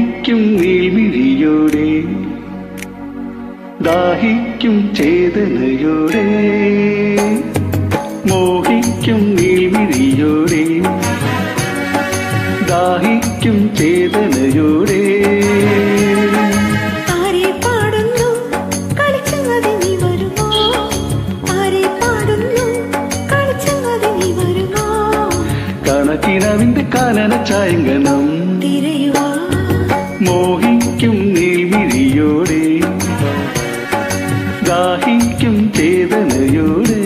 മോഹിക്കും നീൾമിഴിയോടെ ദാഹിക്കും ചേതനയോടെ മോഹിക്കും നീൾമിഴിയോടെ ദാഹിക്കും ചേതനയോടെ ആരെ പാടുന്നു കളിച്ചങ്ങതി നീ വരുമോ ആരെ പാടുന്നു കളിച്ചങ്ങതി നീ വരുമോ കണക്കിനവിന്റെ കാനന ചായങ്കണം തിരയുവാ മോഹിക്കും നീൾമിഴിയോടെ ദാഹിക്കും ചേതനയോടെ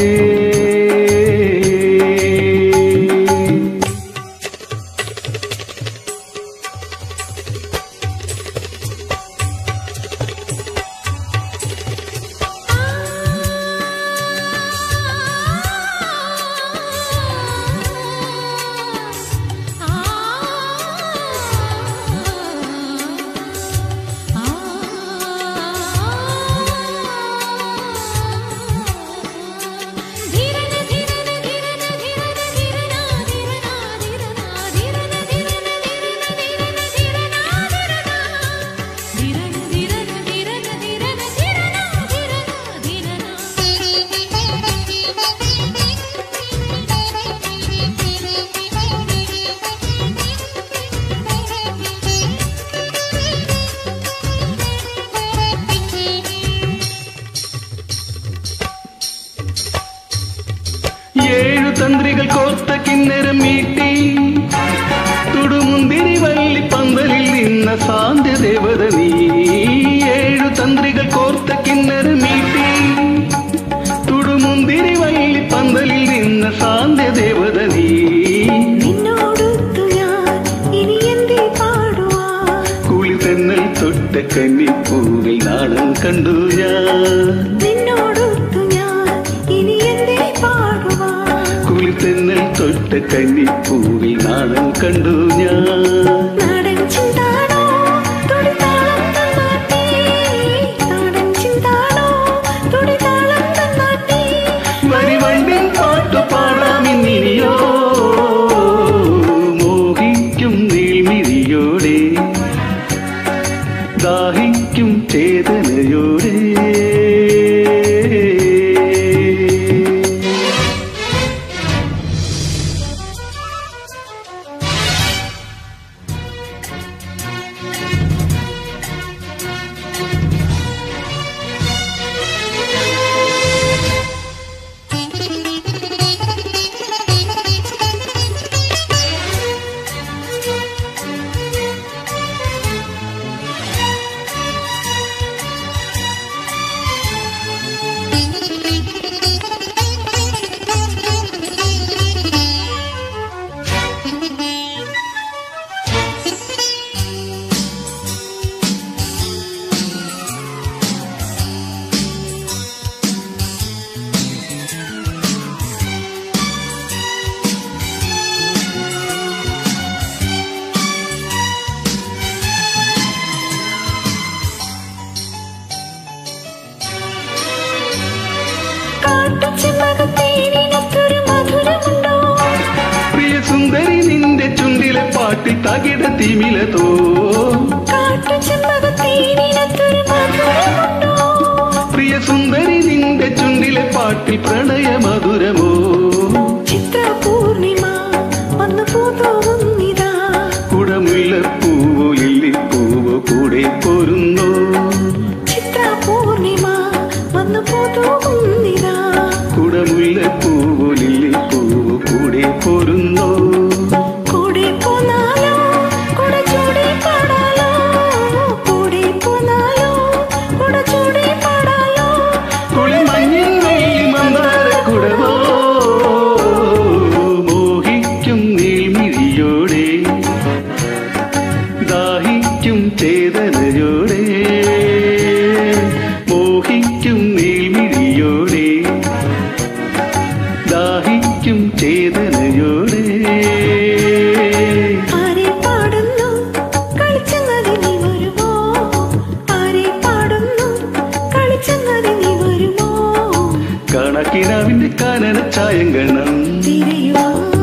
ഏഴു തന്ത്രികൾ കോർത്ത കിന്നരം മീട്ടി തുടുമുന്തിരി വള്ളി പന്തലിൽ നിന്ന സാന്ധ്യ ദേവത നീ ഏഴു തന്ത്രികൾ കോർത്ത കിന്നരം മീട്ടി തുടുമുന്തിരി വള്ളി പന്തലിൽ നിന്ന സാന്ധ്യ ദേവത നീ നിന്നോടൊത്തു ഞാൻ ഇനി എന്തേ പാടുവാ കുളി തെന്നൽ തൊട്ട കന്നിപ്പൂവിൽ നാണം കണ്ടു ഞാൻ നിന്നോടൊത്തു ഞാൻ ഇനി എന്തേ പാടുവാ കുളി തെന്നൽ തൊട്ട കന്നിപ്പൂവിൽ നാണം കണ്ടു ഞാൻ നാടൻ ചിന്താണോ തുടിതാളം തന്നാട്ടേ നാടൻ ചിന്താണോ തുടിതാളം തന്നാട്ടേ വരിവണ്ടിൻ പാട്ടു പാടാമിന്നിനിയോ മോഹിക്കും നീൾമിഴിയോടെ ദാഹിക്കും ചേതനയോടെ കാട്ടുചെമ്മകത്തേനിനൊത്തൊരു മധുരമുണ്ടോ പ്രിയ സുന്ദരി നിന്റെ ചുണ്ടിലെ പാട്ടിൽ തകിട തിമിലതോ കാട്ടുചെമ്മകത്തേനിനൊത്തൊരു മധുരമുണ്ടോ പ്രിയ സുന്ദരി നിന്റെ ചുണ്ടിലെ പാട്ടിൽ പ്രണയ മധുരമോ ചിത്രപൂർണിമ വന്നു പൂതോന്നിതാ കുടമുല്ലപ്പൂവോ ലില്ലിപ്പൂവോ കൂടെ പോരുന്നോ ചിത്രപൂർണിമ വന്നു പൂതോന്നിതാ കുടമുല്ലപ്പൂവോ ലില്ലിപ്പൂവോ കൂടെ പോരുന്നോ കൂടെ പോന്നാലോ കൂടെ ചൂടി പാടാലോ കൂടെ പോന്നാലോ കൂടെ ചൂടി പാടാലോ കുളിമഞ്ഞിൻ വെള്ളി മന്ദാര കുടവോ മോഹിക്കും നീൾമിഴിയോടെ ദാഹിക്കും ചേതനയോടെ മോഹിക്കും നീൾമിഴിയോടെ ദാഹിക്കും ചേതനയോടെ ആരെ പാടുന്നു കളിച്ചങ്ങതി നീ വരുമോ ആരെ പാടുന്നു കളിച്ചങ്ങതി നീ വരുമോ കണക്കിനാവിന്റെ കാനന ചായങ്കണം തിരയുവാ